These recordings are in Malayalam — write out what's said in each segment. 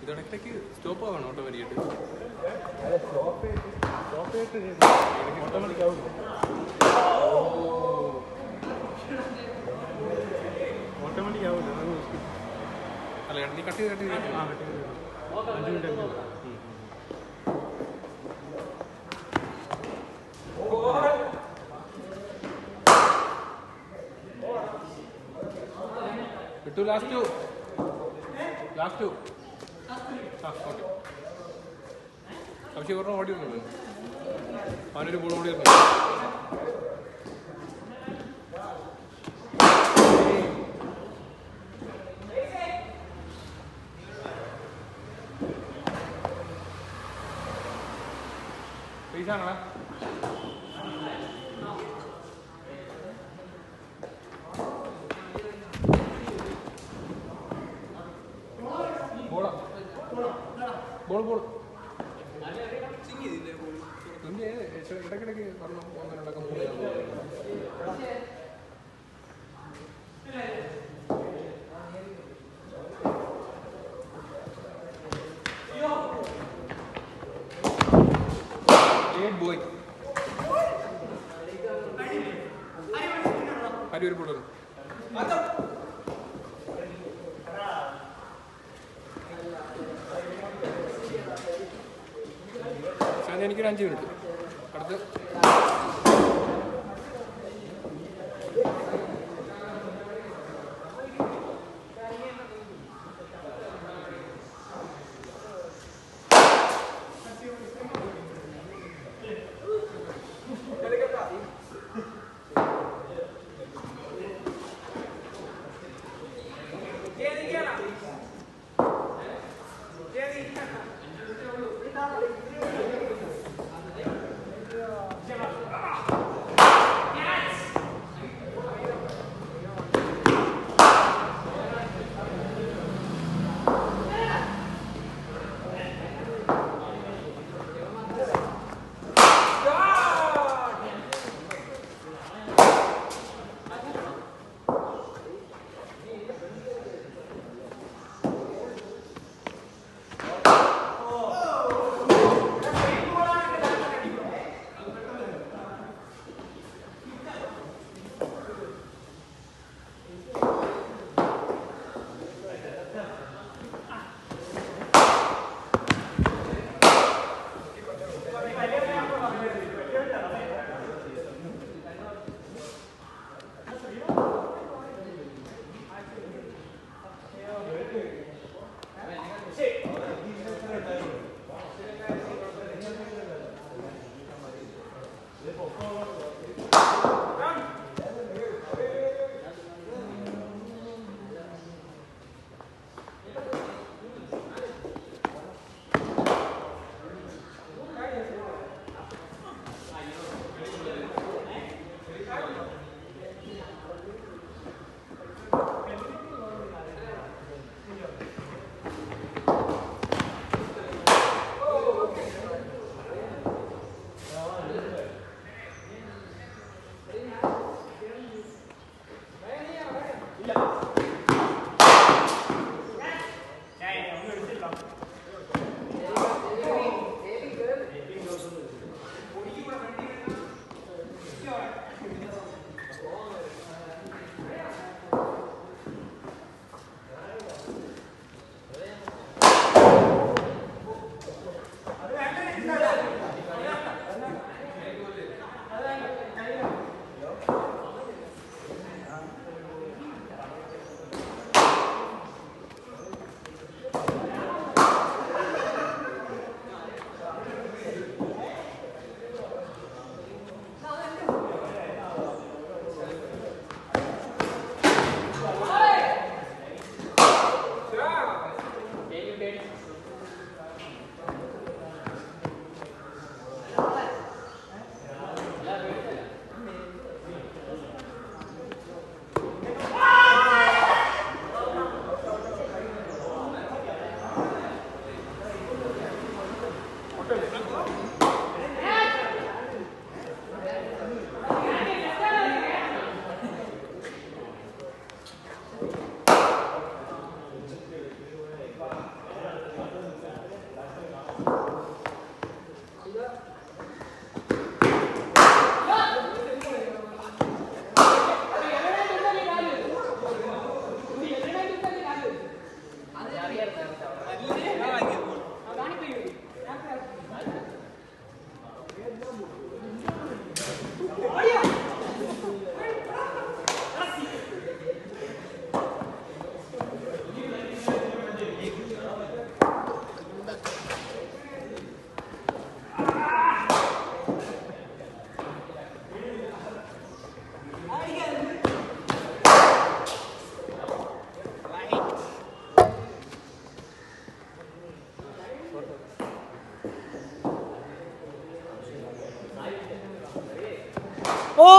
ഇതിടയ്ക്കിടയ്ക്ക് സ്റ്റോപ്പ് ആവണം ഓട്ടോമാറ്റിക്കായിട്ട് ഓട്ടോമാറ്റിക് ആവും ഓട്ടോമാറ്റിക് ആവില്ല അതാണ് പ്രശ്നം. അല്ല നീ കട്ട് ചെയ്ത് കട്ട് ചെയ്ത് ആ കട്ട് ചെയ്ത് തരും. അഞ്ച് മിനിറ്റ് അഞ്ച് മിനിറ്റ് വിട്ടു ലാസ്റ്റ് ടു ലാസ്റ്റ് ടു ആ ഓക്കെ പക്ഷേ ഒരെണ്ണം ഓടി വരുന്നുണ്ട് അവനൊരു ബോൾ ഓടി വരുന്നുണ്ട് പൈസാണോ ബോളാ ബോൾ ബോൾ നിന്റെ ഇടയ്ക്കിടയ്ക്ക് ഒരെണ്ണം ഒന്ന് രണ്ടൊക്കെ മൂന്ന് Good boy. ആരും ഒരു ബോൾ ശാന്തി എനിക്കൊരു അഞ്ച് മിനിറ്റ് അടുത്ത്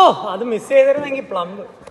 അത് മിസ് ചെയ്തിരുന്നെങ്കിൽ പ്ലംബ്